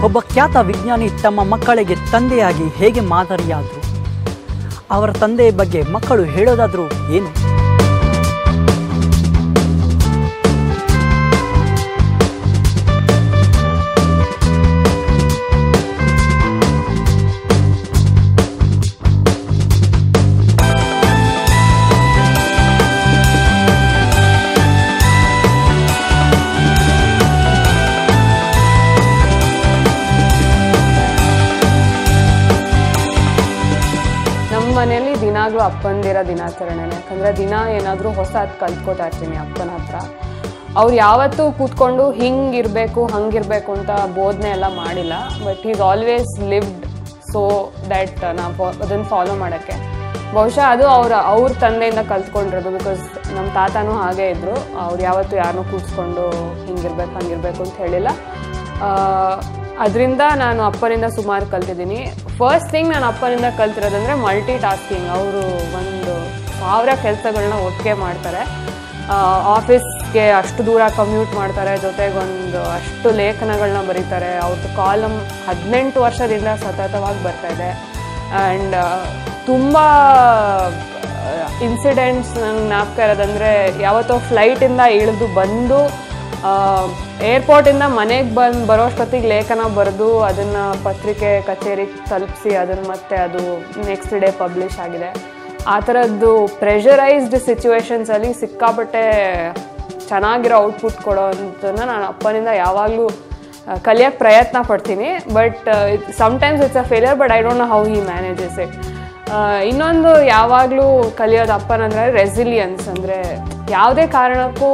ಒಬ್ಬ ಖ್ಯಾತ ವಿಜ್ಞಾನಿ ತಮ್ಮ ಮಕ್ಕಳಿಗೆ ತಂದೆಯಾಗಿ ಹೇಗೆ ಮಾದರಿಯಾದರು ಅವರ ತಂದೆಯ ಬಗ್ಗೆ ಮಕ್ಕಳು ಹೇಳೋದಾದರೂ ಏನು ನಮ್ಮ ಮನೆಯಲ್ಲಿ ದಿನಾಗ್ಲೂ ಅಪ್ಪಂದಿರ ದಿನಾಚರಣೆನೆ ಯಾಕಂದ್ರೆ ದಿನ ಏನಾದರೂ ಹೊಸದು ಕಲ್ತ್ಕೋತಾ ಇರ್ತೀನಿ ಅಪ್ಪನ ಹತ್ರ ಅವ್ರು ಯಾವತ್ತೂ ಕೂತ್ಕೊಂಡು ಹಿಂಗಿರ್ಬೇಕು ಹಂಗಿರ್ಬೇಕು ಅಂತ ಬೋಧನೆ ಎಲ್ಲ ಮಾಡಿಲ್ಲ but is always lived so that ನಾವು ಅದನ್ನು ಫಾಲೋ ಮಾಡೋಕ್ಕೆ ಬಹುಶಃ ಅದು ಅವ್ರ ಅವ್ರ ತಂದೆಯಿಂದ ಕಲ್ತ್ಕೊಂಡಿರೋದು ಬಿಕಾಸ್ ನಮ್ಮ ತಾತನೂ ಹಾಗೇ ಇದ್ದರು ಅವ್ರು ಯಾವತ್ತೂ ಯಾರನ್ನೂ ಕೂತ್ಕೊಂಡು ಹಿಂಗಿರ್ಬೇಕು ಹಂಗಿರ್ಬೇಕು ಅಂತ ಹೇಳಿಲ್ಲ ಅದರಿಂದ ನಾನು ಅಪ್ಪನಿಂದ ಸುಮಾರು ಕಲ್ತಿದ್ದೀನಿ ಫಸ್ಟ್ ಥಿಂಗ್ ನಾನು ಅಪ್ಪನಿಂದ ಕಲ್ತಿರೋದಂದ್ರೆ ಮಲ್ಟಿ ಟಾಸ್ಕಿಂಗ್ ಅವರು ಒಂದು ಸಾವಿರ ಕೆಲಸಗಳನ್ನ ಒಟ್ಟಿಗೆ ಮಾಡ್ತಾರೆ ಆಫೀಸ್ಗೆ ಅಷ್ಟು ದೂರ ಕಮ್ಯೂಟ್ ಮಾಡ್ತಾರೆ ಜೊತೆಗೆ ಒಂದು ಅಷ್ಟು ಲೇಖನಗಳನ್ನ ಬರೀತಾರೆ ಅವ್ರದ್ದು ಕಾಲಮ್ ಹದಿನೆಂಟು ವರ್ಷದಿಂದ ಸತತವಾಗಿ ಬರ್ತಾ ಇದೆ ಆ್ಯಂಡ್ ತುಂಬ ಇನ್ಸಿಡೆಂಟ್ಸ್ ನಂಗೆ ಜ್ಞಾಪಕ ಇರೋದಂದರೆ ಯಾವತ್ತೋ ಫ್ಲೈಟಿಂದ ಇಳಿದು ಬಂದು ಏರ್ಪೋರ್ಟಿಂದ ಮನೆಗೆ ಬಂದು ಬರೋಷ್ಟೊತ್ತಿಗೆ ಲೇಖನ ಬರೆದು ಅದನ್ನು ಪತ್ರಿಕೆ ಕಚೇರಿಗೆ ತಲುಪಿಸಿ ಅದನ್ನು ಮತ್ತೆ ಅದು ನೆಕ್ಸ್ಟ್ ಡೇ ಪಬ್ಲಿಷ್ ಆಗಿದೆ ಆ ಥರದ್ದು ಪ್ರೆಷರೈಸ್ಡ್ ಸಿಚುವೇಶನ್ಸಲ್ಲಿ ಸಿಕ್ಕಾಪಟ್ಟೆ ಚೆನ್ನಾಗಿರೋ ಔಟ್ಪುಟ್ ಕೊಡೋ ಅಂತನ ನಾನು ಅಪ್ಪನಿಂದ ಯಾವಾಗಲೂ ಕಲಿಯೋಕ್ಕೆ ಪ್ರಯತ್ನ ಪಡ್ತೀನಿ but sometimes it's a failure but I don't know how he manages it ಇನ್ನೊಂದು ಯಾವಾಗಲೂ ಕಲಿಯೋದು ಅಪ್ಪನಂದ್ರೆ ರೆಸಿಲಿಯನ್ಸ್ ಅಂದರೆ ಯಾವುದೇ ಕಾರಣಕ್ಕೂ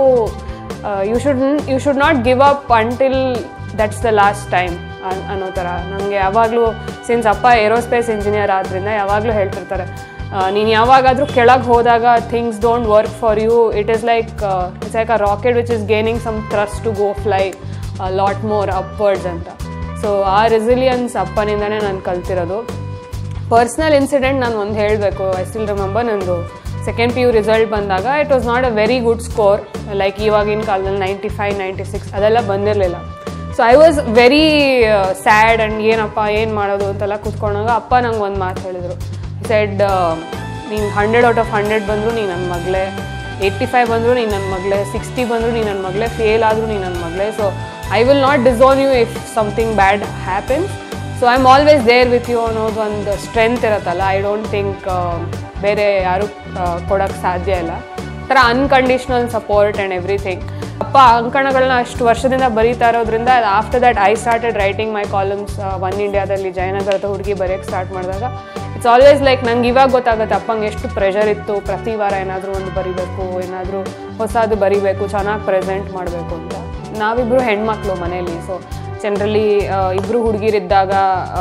you should you should not give up until that's the last time ಅನ್ನೋ ಥರ ನನಗೆ ಯಾವಾಗಲೂ ಸಿನ್ಸ್ ಅಪ್ಪ ಏರೋಸ್ಪೇಸ್ ಇಂಜಿನಿಯರ್ ಆದ್ದರಿಂದ ಯಾವಾಗಲೂ ಹೇಳ್ತಿರ್ತಾರೆ ನೀನು ಯಾವಾಗಾದರೂ ಕೆಳಗೆ ಹೋದಾಗ things don't work for you it is like it's like a rocket which is gaining some thrust to go fly lot more upwards ಅಂತ ಸೊ ಆ ರೆಸಿಲಿಯನ್ಸ್ ಅಪ್ಪನಿಂದನೇ ನಾನು ಕಲ್ತಿರೋದು ಪರ್ಸ್ನಲ್ ಇನ್ಸಿಡೆಂಟ್ ನಾನು ಒಂದು ಹೇಳಬೇಕು ಐ ಸ್ಟಿಲ್ ರಿಮೆಂಬರ್ ನಂದು ಸೆಕೆಂಡ್ ಪಿ ಯು ರಿಸಲ್ಟ್ ಬಂದಾಗ it was not a very good score like ಇವಾಗಿನ ಕಾಲದಲ್ಲಿ ನೈಂಟಿ ಫೈವ್ ನೈಂಟಿ ಸಿಕ್ಸ್ ಅದೆಲ್ಲ ಬಂದಿರಲಿಲ್ಲ so I was very sad and ಏನಪ್ಪ ಏನು ಮಾಡೋದು ಅಂತೆಲ್ಲ ಕೂತ್ಕೊಂಡಾಗ ಅಪ್ಪ ನಂಗೆ ಒಂದು ಮಾತು ಹೇಳಿದರು ಸೆಡ್ ನೀನು ಹಂಡ್ರೆಡ್ ಔಟ್ ಆಫ್ ಹಂಡ್ರೆಡ್ ಬಂದರೂ ನೀನು ನನ್ನ ಮಗಳೇ ಏಯ್ಟಿ ಫೈವ್ ಬಂದರೂ ನೀನು ನನ್ನ ಮಗಳೇ ಸಿಕ್ಸ್ಟಿ ಬಂದರೂ ನೀನು ನನ್ನ ಮಗಳೇ ಫೇಲ್ ಆದರೂ ನೀನು ನನ್ನ ಮಗಳೇ so I will not disown you if something bad happens so I am always there with you ಅನ್ನೋದು ಒಂದು ಸ್ಟ್ರೆಂತ್ ಇರುತ್ತಲ್ಲ ಐ ಡೋಂಟ್ ಥಿಂಕ್ ಬೇರೆ ಯಾರು ಕೊಡೋಕ್ಕೆ ಸಾಧ್ಯ ಇಲ್ಲ ಥರ ಅನ್ಕಂಡೀಷ್ನಲ್ ಸಪೋರ್ಟ್ ಆ್ಯಂಡ್ ಎವ್ರಿಥಿಂಗ್ ಅಪ್ಪ ಅಂಕಣಗಳನ್ನ ಅಷ್ಟು ವರ್ಷದಿಂದ ಬರೀತಾ ಇರೋದ್ರಿಂದ after that I started writing my columns one ಇಂಡಿಯಾದಲ್ಲಿ ಜಯನಗರದ ಹುಡುಗಿ ಬರೆಯೋಕ್ಕೆ ಸ್ಟಾರ್ಟ್ ಮಾಡಿದಾಗ ಇಟ್ಸ್ ಆಲ್ವೇಸ್ ಲೈಕ್ ನಂಗೆ ಇವಾಗ ಗೊತ್ತಾಗುತ್ತೆ ಅಪ್ಪಂಗೆ ಎಷ್ಟು ಪ್ರೆಷರ್ ಇತ್ತು ಪ್ರತಿ ವಾರ ಏನಾದರೂ ಒಂದು ಬರಿಬೇಕು ಏನಾದರೂ ಹೊಸದು ಬರಿಬೇಕು ಚೆನ್ನಾಗಿ ಪ್ರೆಸೆಂಟ್ ಮಾಡಬೇಕು ಅಂತ ನಾವಿಬ್ಬರು ಹೆಣ್ಮಕ್ಳು ಮನೇಲಿ ಸೊ ಜನರಲಿ ಇಬ್ಬರು ಹುಡುಗಿರಿದ್ದಾಗ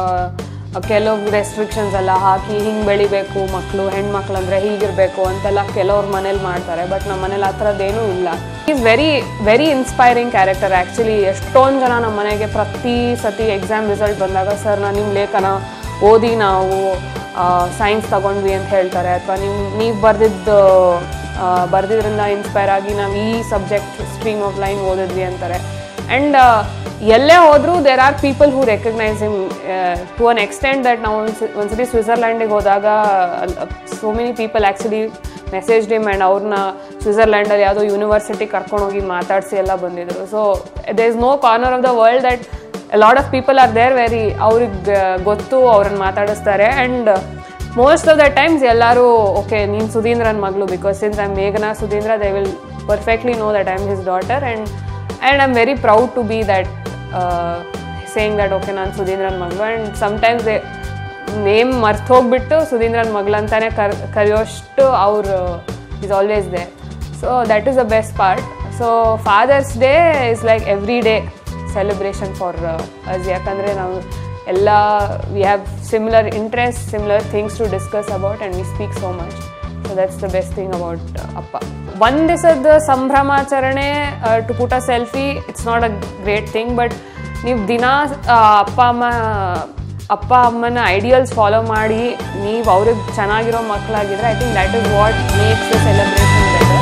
ಕೆಲವು ರೆಸ್ಟ್ರಿಕ್ಷನ್ಸ್ ಎಲ್ಲ ಹಾಕಿ ಹಿಂಗೆ ಬೆಳಿಬೇಕು ಮಕ್ಕಳು ಹೆಣ್ಮಕ್ಳು ಅಂದರೆ ಹೀಗಿರಬೇಕು ಅಂತೆಲ್ಲ ಕೆಲವ್ರ ಮನೇಲಿ ಮಾಡ್ತಾರೆ ಬಟ್ ನಮ್ಮ ಮನೇಲಿ ಆ ಥರದ್ದೇನೂ ಇಲ್ಲ is very very inspiring character actually ಎಷ್ಟೊಂದು ಜನ ನಮ್ಮ ಮನೆಗೆ ಪ್ರತಿ ಸತಿ ಎಕ್ಸಾಮ್ ರಿಸಲ್ಟ್ ಬಂದಾಗ ಸರ್ ನಾನು ನಿಮ್ಮ ಲೇಖನ ಓದಿ ನಾವು ಸೈನ್ಸ್ ತಗೊಂಡ್ವಿ ಅಂತ ಹೇಳ್ತಾರೆ ಅಥವಾ ನೀವು ನೀವು ಬರೆದಿದ್ದು ಬರೆದಿದ್ರಿಂದ ಇನ್ಸ್ಪೈರ್ ಆಗಿ ನಾವು ಈ ಸಬ್ಜೆಕ್ಟ್ ಸ್ಟ್ರೀಮ್ ಆಫ್ ಲೈನ್ ಓದಿದ್ವಿ ಅಂತಾರೆ ಆ್ಯಂಡ್ ಎಲ್ಲೇ ಹೋದರೂ there are people who recognise him to an extent that ನಾವು ಒಂದು ಒಂದ್ಸತಿ ಸ್ವಿಟ್ಜರ್ಲ್ಯಾಂಡಿಗೆ ಹೋದಾಗ so many people actually message them and ಅವ್ರನ್ನ ಸ್ವಿಟ್ಜರ್ಲ್ಯಾಂಡಲ್ಲಿ ಯಾವುದೋ ಯೂನಿವರ್ಸಿಟಿ ಕರ್ಕೊಂಡೋಗಿ ಮಾತಾಡಿಸಿ ಎಲ್ಲ ಬಂದಿದ್ರು so they is no corner of the world that lot of people are there very ಅವ್ರಿಗೆ ಗೊತ್ತು ಅವ್ರನ್ನ ಮಾತಾಡಿಸ್ತಾರೆ and most of the times ಎಲ್ಲರೂ ಓಕೆ ನೀನು ಸುಧೀಂದ್ರನ್ ಮಗಳು ಬಿಕಾಸ್ ಸಿನ್ಸ್ ಐ ಮೇಘನಾ Sudhindra they will perfectly know that I am his daughter and and I am very proud to be that saying that okay ನಾನು ಸುಧೀಂದ್ರನ್ ಮಗಳು ಆ್ಯಂಡ್ ಸಮ್ಟೈಮ್ಸ್ ದೇ ನೇಮ್ ಮರ್ತು ಹೋಗ್ಬಿಟ್ಟು ಸುಧೀಂದ್ರನ್ ಮಗಳು ಅಂತಾನೆ ಕರ್ ಕರೆಯೋಷ್ಟು ಅವರು is always they so that is the best part so father's day is like every day celebration for us ಯಾಕಂದರೆ ನಾವು ಎಲ್ಲ we have similar interest similar things to discuss about and we speak so much so that's the best thing about ಅಪ್ಪ ಒಂದು ದಿವಸದ ಸಂಭ್ರಮಾಚರಣೆ to put a selfie it's not a great thing but ನೀವು ದಿನ ಅಪ್ಪ ಅಮ್ಮ ಅಪ್ಪ ಅಮ್ಮನ ಐಡಿಯಲ್ಸ್ ಫಾಲೋ ಮಾಡಿ ನೀವು ಅವ್ರಿಗೆ ಚೆನ್ನಾಗಿರೋ ಮಕ್ಕಳಾಗಿದ್ರೆ I think that is what makes the celebration better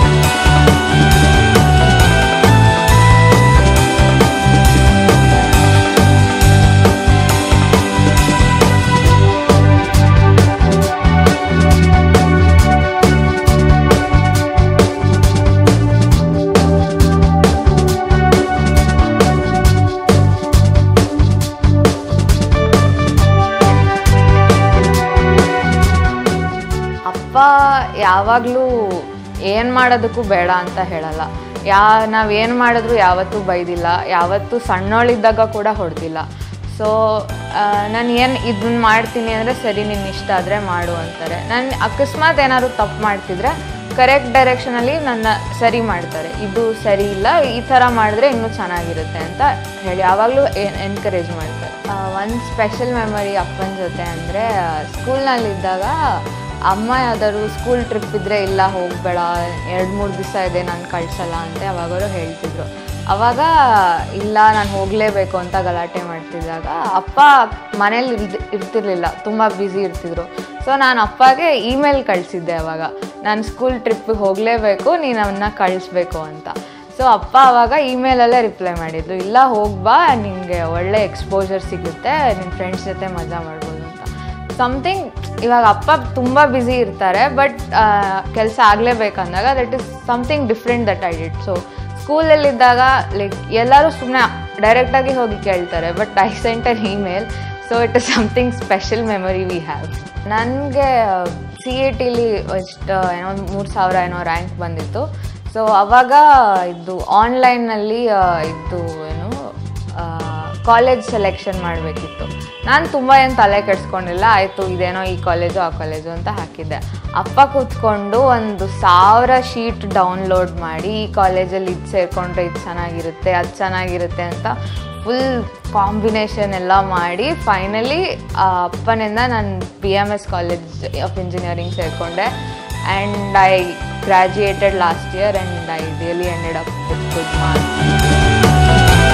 ಯಾವಾಗಲೂ ಏನು ಮಾಡೋದಕ್ಕೂ ಬೇಡ ಅಂತ ಹೇಳಲ್ಲ ಯಾ ನಾವು ಏನು ಮಾಡಿದ್ರು ಯಾವತ್ತೂ ಬೈದಿಲ್ಲ ಯಾವತ್ತೂ ಸಣ್ಣವಳಿದ್ದಾಗ ಕೂಡ ಹೊಡೆದಿಲ್ಲ ಸೊ ನಾನು ಏನು ಇದನ್ನ ಮಾಡ್ತೀನಿ ಅಂದರೆ ಸರಿ ನಿನ್ನ ಇಷ್ಟ ಆದರೆ ಮಾಡು ಅಂತಾರೆ ನಾನು ಅಕಸ್ಮಾತ್ ಏನಾದ್ರು ತಪ್ಪು ಮಾಡ್ತಿದ್ರೆ ಕರೆಕ್ಟ್ ಡೈರೆಕ್ಷನಲ್ಲಿ ನನ್ನ ಸರಿ ಮಾಡ್ತಾರೆ ಇದು ಸರಿ ಇಲ್ಲ ಈ ಥರ ಮಾಡಿದ್ರೆ ಇನ್ನೂ ಚೆನ್ನಾಗಿರುತ್ತೆ ಅಂತ ಹೇಳಿ ಯಾವಾಗಲೂ ಎನ್ಕರೇಜ್ ಮಾಡ್ತಾರೆ ಒಂದು ಸ್ಪೆಷಲ್ ಮೆಮೊರಿ ಅಪ್ಪನ ಜೊತೆ ಅಂದರೆ ಸ್ಕೂಲ್ನಲ್ಲಿದ್ದಾಗ ಅಮ್ಮ ಯಾವ್ದಾದ್ರು ಸ್ಕೂಲ್ ಟ್ರಿಪ್ ಇದ್ದರೆ ಇಲ್ಲ ಹೋಗಬೇಡ ಎರಡು ಮೂರು ದಿವಸ ಇದೆ ನಾನು ಕಳ್ಸಲ್ಲ ಅಂತ ಯಾವಾಗಲೂ ಹೇಳ್ತಿದ್ರು ಅವಾಗ ಇಲ್ಲ ನಾನು ಹೋಗಲೇಬೇಕು ಅಂತ ಗಲಾಟೆ ಮಾಡ್ತಿದ್ದಾಗ ಅಪ್ಪ ಮನೇಲಿ ಇರ್ದ್ ಇರ್ತಿರ್ಲಿಲ್ಲ ತುಂಬ ಬ್ಯುಸಿ ಇರ್ತಿದ್ರು ಸೊ ನಾನು ಅಪ್ಪಗೆ ಇಮೇಲ್ ಕಳಿಸಿದ್ದೆ ಅವಾಗ ನಾನು ಸ್ಕೂಲ್ ಟ್ರಿಪ್ಪಿಗೆ ಹೋಗಲೇಬೇಕು ನೀನು ಅವನ್ನ ಕಳಿಸ್ಬೇಕು ಅಂತ ಸೊ ಅಪ್ಪ ಅವಾಗ ಇಮೇಲಲ್ಲೇ ರಿಪ್ಲೈ ಮಾಡಿದ್ರು ಇಲ್ಲ ಹೋಗ್ಬಾ ನಿನಗೆ ಒಳ್ಳೆ ಎಕ್ಸ್ಪೋಜರ್ ಸಿಗುತ್ತೆ ನಿನ್ನ ಫ್ರೆಂಡ್ಸ್ ಜೊತೆ ಮಜಾ ಮಾಡ್ಬೋದು ಅಂತ ಸಮಥಿಂಗ್ ಇವಾಗ ಅಪ್ಪ ತುಂಬ ಬ್ಯುಸಿ ಇರ್ತಾರೆ ಬಟ್ ಕೆಲಸ ಆಗಲೇಬೇಕಂದಾಗ that is something different that I did so ಸ್ಕೂಲಲ್ಲಿದ್ದಾಗ ಲೈಕ್ ಎಲ್ಲರೂ ಸುಮ್ಮನೆ ಡೈರೆಕ್ಟಾಗಿ ಹೋಗಿ ಕೇಳ್ತಾರೆ but I sent an email so it is something special memory we have ನನಗೆ ಸಿ ಎ ಟಿಲಿ ಎಷ್ಟು ಏನೋ ಒಂದು ಮೂರು ಸಾವಿರ ಏನೋ ರ್ಯಾಂಕ್ ಬಂದಿತ್ತು ಸೊ ಅವಾಗ ಇದು ಆನ್ಲೈನಲ್ಲಿ ಇದು ಏನು ಕಾಲೇಜ್ ಸೆಲೆಕ್ಷನ್ ಮಾಡಬೇಕಿತ್ತು ನಾನು ತುಂಬ ಏನು ತಲೆ ಕೆಡಿಸ್ಕೊಂಡಿಲ್ಲ ಆಯಿತು ಇದೇನೋ ಈ ಕಾಲೇಜು ಆ ಕಾಲೇಜು ಅಂತ ಹಾಕಿದ್ದೆ ಅಪ್ಪ ಕೂತ್ಕೊಂಡು ಒಂದು ಸಾವಿರ ಶೀಟ್ ಡೌನ್ಲೋಡ್ ಮಾಡಿ ಈ ಕಾಲೇಜಲ್ಲಿ ಇದು ಸೇರಿಕೊಂಡ್ರೆ ಇದು ಚೆನ್ನಾಗಿರುತ್ತೆ ಅದು ಚೆನ್ನಾಗಿರುತ್ತೆ ಅಂತ ಫುಲ್ ಕಾಂಬಿನೇಷನ್ ಎಲ್ಲ ಮಾಡಿ ಫೈನಲಿ ಅಪ್ಪನಿಂದ ನಾನು B M S college of engineering ಸೇರಿಕೊಂಡೆ and I graduated last year and I really ended up with good marks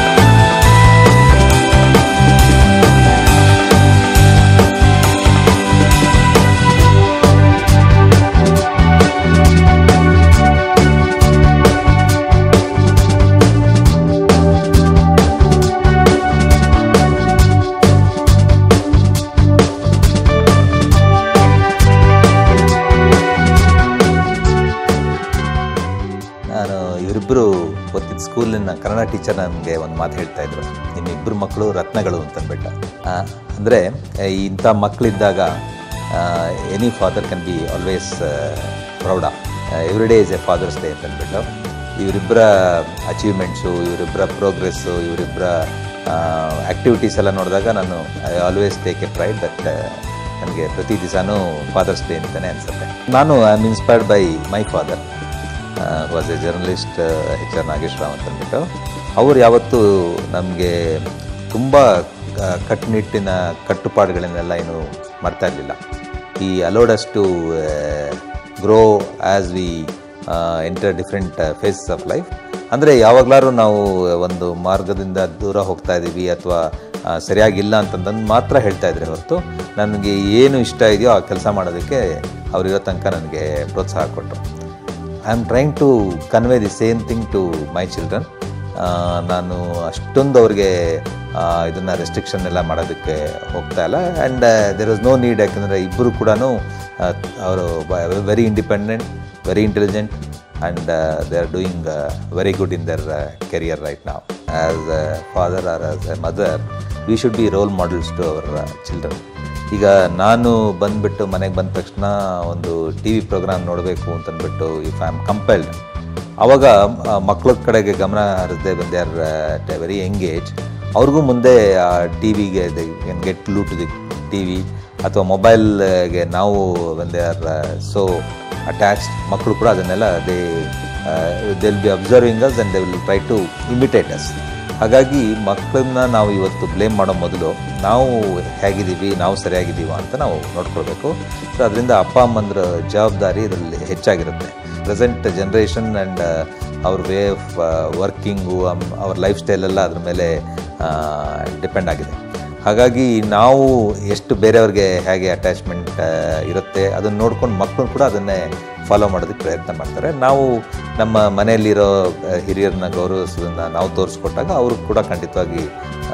ನಾನು ಇವರಿಬ್ಬರು ಓದ್ತಿದ್ದ ಸ್ಕೂಲಿನ ಕನ್ನಡ ಟೀಚರ್ ನನಗೆ ಒಂದು ಮಾತು ಹೇಳ್ತಾ ಇದ್ರು ನಿಮ್ಮಿಬ್ಬರು ಮಕ್ಕಳು ರತ್ನಗಳು ಅಂತಂದ್ಬಿಟ್ಟು ಆ, ಅಂದರೆ ಇಂಥ ಮಕ್ಕಳಿದ್ದಾಗ any father can be always proud every day is a father's day ಅಂತಂದ್ಬಿಟ್ಟು ಇವರಿಬ್ಬರ ಅಚೀವ್ಮೆಂಟ್ಸು ಇವರಿಬ್ಬರ ಪ್ರೋಗ್ರೆಸ್ಸು ಇವರಿಬ್ಬರ ಆ್ಯಕ್ಟಿವಿಟೀಸ್ ಎಲ್ಲ ನೋಡಿದಾಗ ನಾನು I always take a pride that ನನಗೆ ಪ್ರತಿ ದಿವಸನೂ ಫಾದರ್ಸ್ ಡೇ ಅಂತಲೇ ಅನಿಸುತ್ತೆ ನಾನು I am inspired by my father was a journalist H R Nageswara Rao ಅಂತ ಅಂದ್ಬಿಟ್ಟು ಅವರು ಯಾವತ್ತೂ ನಮಗೆ ತುಂಬ ಕಟ್ಟುನಿಟ್ಟಿನ ಕಟ್ಟುಪಾಡುಗಳನ್ನೆಲ್ಲ ಏನು ಮಾಡ್ತಾ ಇರಲಿಲ್ಲ ಈ allowed us to grow as we enter different phases of life ಅಂದರೆ ಯಾವಾಗಲಾರು ನಾವು ಒಂದು ಮಾರ್ಗದಿಂದ ದೂರ ಹೋಗ್ತಾ ಇದ್ದೀವಿ ಅಥವಾ ಸರಿಯಾಗಿಲ್ಲ ಅಂತಂದು ಮಾತ್ರ ಹೇಳ್ತಾ ಇದ್ರೆ ಹೊರತು ನನಗೆ ಏನು ಇಷ್ಟ ಇದೆಯೋ ಆ ಕೆಲಸ ಮಾಡೋದಕ್ಕೆ ಅವರಿರೋ ತನಕ ನನಗೆ ಪ್ರೋತ್ಸಾಹ ಕೊಟ್ಟರು I am trying to convey the same thing to my children ನಾನು ಅಷ್ಟೊಂದು ಅವ್ರಿಗೆ ಇದನ್ನು ರೆಸ್ಟ್ರಿಕ್ಷನ್ ಎಲ್ಲ ಮಾಡೋದಕ್ಕೆ ಹೋಗ್ತಾ ಇಲ್ಲ and there is no need ಯಾಕಂದರೆ ಇಬ್ಬರು ಕೂಡ ಅವರು very independent very intelligent and they are doing very good in their career right ನಾವು as a father or as a mother we should be role models to our children ಈಗ ನಾನು ಬಂದುಬಿಟ್ಟು ಮನೆಗೆ ಬಂದ ತಕ್ಷಣ ಒಂದು ಟಿ ವಿ ಪ್ರೋಗ್ರಾಮ್ ನೋಡಬೇಕು ಅಂತಂದ್ಬಿಟ್ಟು ಇಫ್ ಐ ಆಮ್ ಕಂಪೆಲ್ಡ್ ಆವಾಗ ಮಕ್ಕಳ ಕಡೆಗೆ ಗಮನ ಹರಿಸದೆ ಬಂದೆ ಆರ್ ವೆರಿ ಎಂಗೇಜ್ ಅವ್ರಿಗೂ ಮುಂದೆ ಆ ಟಿ ವಿಗೆ ಗೆಟ್ ಲೂ ಟು ದಿ ಟಿ ವಿ ಅಥವಾ ಮೊಬೈಲ್ಗೆ ನಾವು ಬಂದೆ ಆರ್ ಸೊ ಅಟ್ಯಾಚ್ಡ್ ಮಕ್ಕಳು ಕೂಡ ಅದನ್ನೆಲ್ಲ they they will be observing us and they will try to imitate us ಹಾಗಾಗಿ ಮಕ್ಕಳನ್ನ ನಾವು ಇವತ್ತು ಬ್ಲೇಮ್ ಮಾಡೋ ಮೊದಲು ನಾವು ಹೇಗಿದ್ದೀವಿ ನಾವು ಸರಿಯಾಗಿದ್ದೀವ ಅಂತ ನಾವು ನೋಡ್ಕೊಳ್ಬೇಕು ಸೊ ಅದರಿಂದ ಅಪ್ಪ ಅಮ್ಮಂದ್ರ ಜವಾಬ್ದಾರಿ ಇದರಲ್ಲಿ ಹೆಚ್ಚಾಗಿರುತ್ತೆ ಪ್ರೆಸೆಂಟ್ ಜನ್ರೇಷನ್ ಆ್ಯಂಡ್ ಅವ್ರ ವೇ ಆಫ್ ವರ್ಕಿಂಗು ಅವ್ರ ಲೈಫ್ ಸ್ಟೈಲೆಲ್ಲ ಅದ್ರ ಮೇಲೆ ಡಿಪೆಂಡ್ ಆಗಿದೆ ಹಾಗಾಗಿ ನಾವು ಎಷ್ಟು ಬೇರೆಯವ್ರಿಗೆ ಹೇಗೆ ಅಟ್ಯಾಚ್ಮೆಂಟ್ ಇರುತ್ತೆ ಅದನ್ನು ನೋಡ್ಕೊಂಡು ಮಕ್ಕಳು ಕೂಡ ಅದನ್ನೇ ಫಾಲೋ ಮಾಡೋದಕ್ಕೆ ಪ್ರಯತ್ನ ಮಾಡ್ತಾರೆ ನಾವು ನಮ್ಮ ಮನೆಯಲ್ಲಿರೋ ಆ, ಹಿರಿಯರನ್ನ ಗೌರವಿಸೋದನ್ನು ನಾವು ತೋರಿಸ್ಕೊಟ್ಟಾಗ ಅವರು ಕೂಡ ಖಂಡಿತವಾಗಿ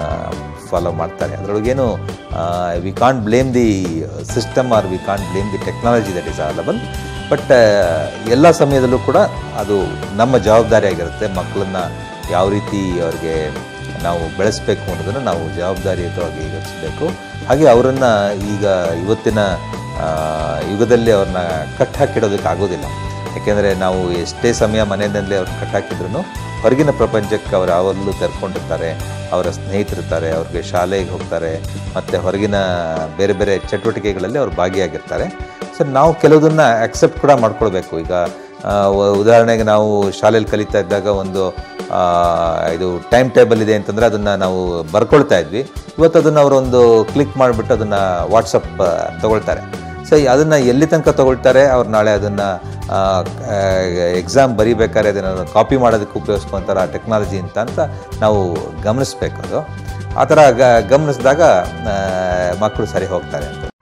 ಫಾಲೋ ಮಾಡ್ತಾರೆ ಅದರೊಳಗೇನು we can't blame the system or we can't blame the technology that is available but ಎಲ್ಲ ಸಮಯದಲ್ಲೂ ಕೂಡ ಅದು ನಮ್ಮ ಜವಾಬ್ದಾರಿ ಆಗಿರುತ್ತೆ ಮಕ್ಕಳನ್ನ ಯಾವ ರೀತಿ ಅವ್ರಿಗೆ ನಾವು ಬೆಳೆಸಬೇಕು ಅನ್ನೋದನ್ನು ನಾವು ಜವಾಬ್ದಾರಿಯುತವಾಗಿ ಯೋಚಿಸಬೇಕು ಹಾಗೆ ಅವರನ್ನು ಈಗ ಇವತ್ತಿನ ಆ, ಯುಗದಲ್ಲಿ ಅವ್ರನ್ನ ಕಟ್ ಹಾಕಿಡೋದಕ್ಕೆ ಆಗೋದಿಲ್ಲ ಯಾಕೆಂದರೆ ನಾವು ಎಷ್ಟೇ ಸಮಯ ಮನೆಯಲ್ಲಿ ಅವ್ರು ಕಟ್ ಹಾಕಿದ್ರು ಹೊರಗಿನ ಪ್ರಪಂಚಕ್ಕೆ ಅವ್ರು ಯಾವಾಗಲೂ ತೆರ್ಕೊಂಡಿರ್ತಾರೆ ಅವರ ಸ್ನೇಹಿತರಿರ್ತಾರೆ ಅವ್ರಿಗೆ ಶಾಲೆಗೆ ಹೋಗ್ತಾರೆ ಮತ್ತು ಹೊರಗಿನ ಬೇರೆ ಬೇರೆ ಚಟುವಟಿಕೆಗಳಲ್ಲಿ ಅವ್ರು ಭಾಗಿಯಾಗಿರ್ತಾರೆ ಸೊ ನಾವು ಕೆಲವುದನ್ನು ಅಕ್ಸೆಪ್ಟ್ ಕೂಡ ಮಾಡ್ಕೊಳ್ಬೇಕು ಈಗ ಆ, ಉ- ಉದಾಹರಣೆಗೆ ನಾವು ಶಾಲೆಯಲ್ಲಿ ಕಲಿತಾ ಇದ್ದಾಗ ಒಂದು ಆ, ಇದು ಟೈಮ್ ಟೇಬಲ್ ಇದೆ ಅಂತಂದರೆ ಅದನ್ನು ನಾವು ಬರ್ಕೊಳ್ತಾ ಇದ್ವಿ ಇವತ್ತು ಅದನ್ನು ಅವರೊಂದು ಕ್ಲಿಕ್ ಮಾಡಿಬಿಟ್ಟು ಅದನ್ನು ವಾಟ್ಸಪ್ ತಗೊಳ್ತಾರೆ ಸೊ ಅದನ್ನು ಎಲ್ಲಿ ತನಕ ತಗೊಳ್ತಾರೆ ಅವ್ರು ನಾಳೆ ಅದನ್ನು ಎಕ್ಸಾಮ್ ಬರೀಬೇಕಾದ್ರೆ ಅದನ್ನು ಕಾಪಿ ಮಾಡೋದಕ್ಕೆ ಉಪಯೋಗಿಸ್ಕೊಂತಾರೆ ಆ ಟೆಕ್ನಾಲಜಿ ಅಂತ ಅಂತ ನಾವು ಗಮನಿಸ್ಬೇಕು ಅದು ಆ ಥರ ಗ ಗಮನಿಸಿದಾಗ ಮಕ್ಕಳು ಸರಿ ಹೋಗ್ತಾರೆ ಅಂತ